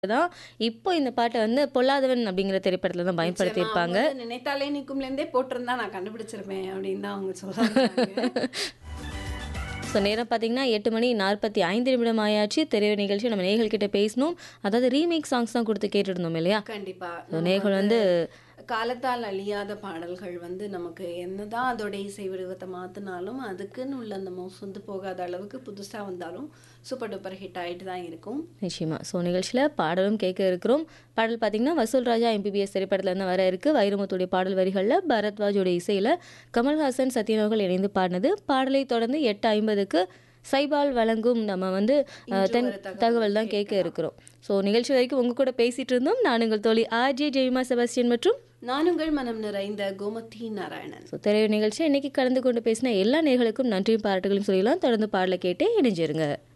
தான் இப்போ இந்த பாட்டை வந்து பொல்லாதவன் அப்படிங்கிற திரைப்படத்துல தான் நிச்சயமா பயன்படுத்தியிருப்பாங்க அவங்க வந்து நினைத்தாலே நிற்கும்ல இருந்தே போட்டிருந்தா நான் கண்டுபிடிச்சிருப்பேன் அப்படின்னு தான் அவங்க சொல்றாங்க ஸோ நேரம் பார்த்தீங்கன்னா எட்டு மணி நாற்பத்தி ஐந்து நிமிடம் ஆயாச்சு திரைய நிகழ்ச்சி நம்ம நேயர்கள் கிட்ட பேசணும் அதாவது ரீமேக் சாங்ஸ் தான் கொடுத்து கேட்டுட்டு இருந்தோம் இல்லையா கண்டிப்பா ஸோ நம்ம நேயர்கள் வந்து காலத்தால் அழியாத பாடல்கள் வந்து நமக்கு என்னதான் அதோட இசை வடிவத்தை மாத்தினாலும் அதுக்குன்னு உள்ள அந்த சொந்து போகாத அளவுக்கு புதுசா வந்தாலும் சூப்பர் டூப்பர் ஹிட் ஆயிட்டு தான் இருக்கும் நிச்சயமா ஸோ நிகழ்ச்சியில் பாடலும் கேட்க இருக்கிறோம் பாடல் பார்த்தீங்கன்னா வசூல் ராஜா எம்பிபிஎஸ் திரைப்படத்துல இருந்து வர இருக்கு வைரமுத்துடைய பாடல் வரிகளில் பரத்வாஜோட இசையில் கமல்ஹாசன் சத்யன் அவர்கள் இணைந்து பாடினது பாடலை தொடர்ந்து எட்டு ஐம்பதுக்கு சைபால் வழங்கும் நம்ம வந்து அஹ், தென் ஒரு தகவல் தகவல் தான் கேட்க இருக்கிறோம் ஸோ நிகழ்ச்சி வரைக்கும் உங்க கூட பேசிட்டு இருந்தோம் நான் உங்கள் தோழி ஆர்ஜே ஜெய்மா செபாஸ்டியன் மற்றும் நான் உங்கள் மனம் நிறைந்த கோமதி நாராயணன் ஸோ திரைய நிகழ்ச்சி இன்னைக்கு கலந்து கொண்டு பேசின எல்லா நேர்களுக்கும் நன்றியும் பாராட்டுகளையும் சொல்லலாம் தொடர்ந்து பாடலை கேட்டே இணைஞ்சிருங்க